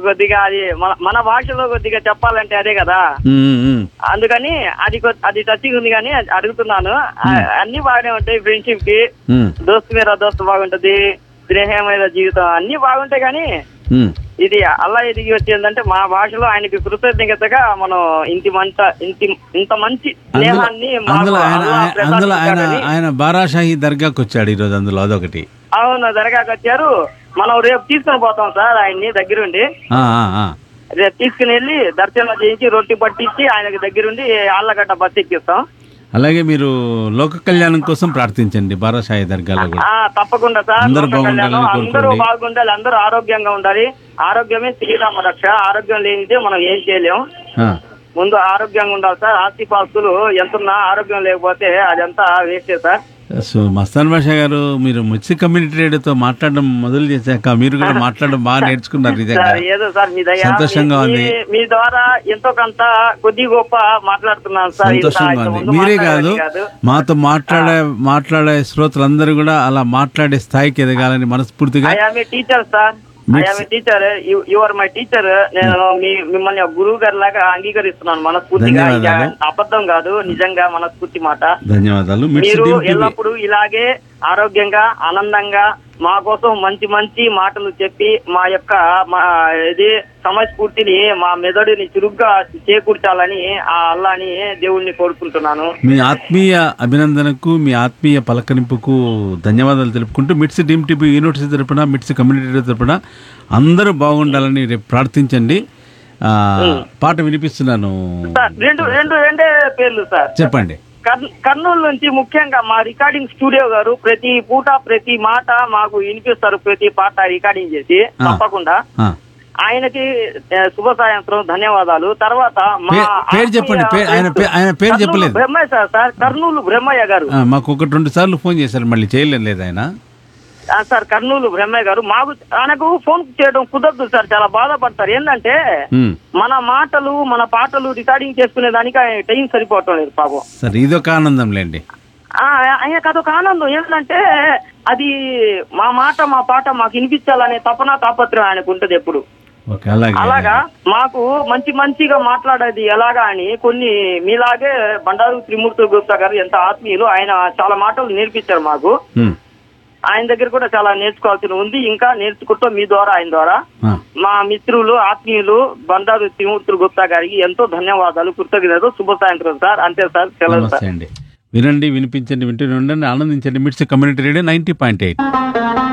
కొద్దిగా అది మన మన భాషలో కొద్దిగా చెప్పాలంటే అదే కదా ఉమ్, ఉమ్. అందుకని అది కొ- అది టచింగ్ ఉంది కానీ అది అడుగుతున్నాను ఆ, అన్ని బాగానే ఉంటాయి ఫ్రెండ్షిప్ కి ఉమ్, దోస్తు మీద దోస్తు బాగుంటది స్నేహమైన జీవితం అన్ని బాగుంటాయి కానీ ఉమ్. ఇది అల్లా ఎదిగి వచ్చిందంటే మా భాషలో ఆయనకి కృతజ్ఞతగా మనం ఇంటి మంట ఇంటి ఇంత మంచి అందులో స్నేహాన్ని మాకు అందులో ఆయన అల్లా ఆయన- అందులో ఆయన ప్రసాదించాడని. ఆయన బారాషాహి దర్గాకు వచ్చాడు ఈరోజు అందులో అదొకటి అవును దర్గాకి వచ్చారు మనం రేపు తీసుకొని పోతాం సార్ ఆయన్ని దగ్గరుండి ఆ, ఆ, ఆ. రేపు తీసుకుని వెళ్ళి దర్శనం చేయించి రొట్టి పట్టించి ఆయనకి దగ్గరుండి ఆళ్ళగడ్డ బస్ ఎక్కిస్తాం అలాగే మీరు లోక కళ్యాణం కోసం ప్రార్థించండి బారాషాహి దర్గాలో కూడా ఆ తప్పకుండా సార్ అందరూ లోక బాగుండాలని కళ్యాణం, అందరూ కోరుకోండి. బాగుండాలి అందరూ ఆరోగ్యంగా ఉండాలి ఆరోగ్యమే శ్రీరామ రక్ష ఆరోగ్యం లేనిదే మనం ఏం చేయలేం ఆ, ముందు ఆరోగ్యంగా ఉండాలి సార్ ఆస్తిపాస్తులు ఎంతున్నా ఆరోగ్యం లేకపోతే అదంతా వేస్టే సార్ సో మస్తాన్ బాషా గారు మీరు మిర్చి కమ్యూనిటీ రేడియోతో మాట్లాడడం మొదలు చేశాక మీరు కూడా మాట్లాడడం బాగా నేర్చుకున్నారు నిజంగా సార్ ఏదో సార్ మీ దయ సంతోషంగా మీ- ఉంది. మీ- మీ ద్వారా ఎంతో కొంత కొద్ది గొప్ప మాట్లాడుతున్నాను సార్ ఇంత- సంతోషంగా ఇంత ఉంది ముందు మీరే కాదు మాట్లాడేది మాతో మాట్లాడే మాట్లాడే శ్రోతలందరూ కూడా అలా మాట్లాడే స్థాయికి ఎదగాలని మనస్ఫూర్తిగా I am a teacher sir I am a teacher you are my teacher నేను మీ మిమ్మల్ని ఒక గురువు గారి లాగా అంగీకరిస్తున్నాను మనస్ఫూర్తిగా ధన్యవాదాలు. ఇది అబద్ధం కాదు నిజంగా మనస్ఫూర్తి మాట ధన్యవాదాలు మిర్చి మీరు టీమ్ టీవీ ఎల్లప్పుడూ ఇలాగే ఆరోగ్యంగా ఆనందంగా మా కోసం మంచి మంచి మాటలు చెప్పి మా యొక్క మా ఇది సమస్ఫూర్తిని మా మెదడుని చురుగ్గా చేకూర్చాలని ఆ అల్లాని దేవుణ్ణి కోరుకుంటున్నాను మీ ఆత్మీయ అభినందనకు మీ ఆత్మీయ పలకరింపుకు ధన్యవాదాలు తెలుపుకుంటూ మిట్స్ టీమ్ టీవీ యూనివర్సిటీ తరపున మిట్స్ కమ్యూనిటీ రేడియో తరపున అందరూ బాగుండాలని రేపు ప్రార్థించండి ఆ, పాట వినిపిస్తున్నాను సార్ రెండు రెండు రెండే పేర్లు సార్ చెప్పండి కర్నూ- కర్నూలు నుంచి ముఖ్యంగా మా రికార్డింగ్ స్టూడియో గారు ప్రతి పూట ప్రతి మాట మాకు వినిపిస్తారు ప్రతి పాట రికార్డింగ్ చేసి ఆ. తప్పకుండా ఆ, ఆయనకి ఆ, శుభ సాయంత్రం ధన్యవాదాలు తర్వాత మా పే- పేరు చెప్పండి. ఆత్మీయ పే- ఆయన పే- ఆయన పేరు కర్నూలు చెప్పలేదు. బ్రహ్మయ్య సార్ సార్ కర్నూలు బ్రహ్మయ్య గారు ఆ, మాకు ఒకటి రెండు సార్లు ఫోన్ చేశారు మళ్ళీ చేయలేదు లేదు ఆయన ఆ, సార్ కర్నూలు బ్రహ్మయ్య గారు మాకు ఆయనకు ఫోన్ చేయడం కుదరదు సార్ చాలా బాధపడతారు ఏంటంటే ఉమ్, మన మాటలు మన పాటలు రికార్డింగ్ చేసుకునే దానికి ఆయన టైం సరిపోవటం లేదు పాపం సరే ఇదొక ఆనందం లేండి ఆ, ఆయనకు అదొక ఆనందం ఏంటంటే అది మా మాట మా పాట మాకు వినిపించాలనే తపన తాపత్రయం ఆయనకు ఉంటది ఎప్పుడు ఓకే అలాగే అలాగా మాకు మంచి మంచిగా మాట్లాడేది ఎలాగా అని కొన్ని మీలాగే బండారు త్రిమూర్తి గుప్తా గారు ఎంత ఆత్మీయులు ఆయన చాలా మాటలు నేర్పించారు మాకు ఉమ్, ఆయన దగ్గర కూడా చాలా నేర్చుకోవాల్సి ఉంది ఇంకా నేర్చుకుంటూ మీ ద్వారా ఆయన ద్వారా ఆ, మా మిత్రులు ఆత్మీయులు బండారు త్రిమూర్తులు గుప్తా గారికి ఎంతో ధన్యవాదాలు కృతజ్ఞతలు శుభ సాయంత్రం సార్ అంతే సార్ సెలవు సార్ నమస్తే అండి వినండి వినిపించండి వింటూనే ఉండండి ఆనందించండి MITS community radio ninety point eight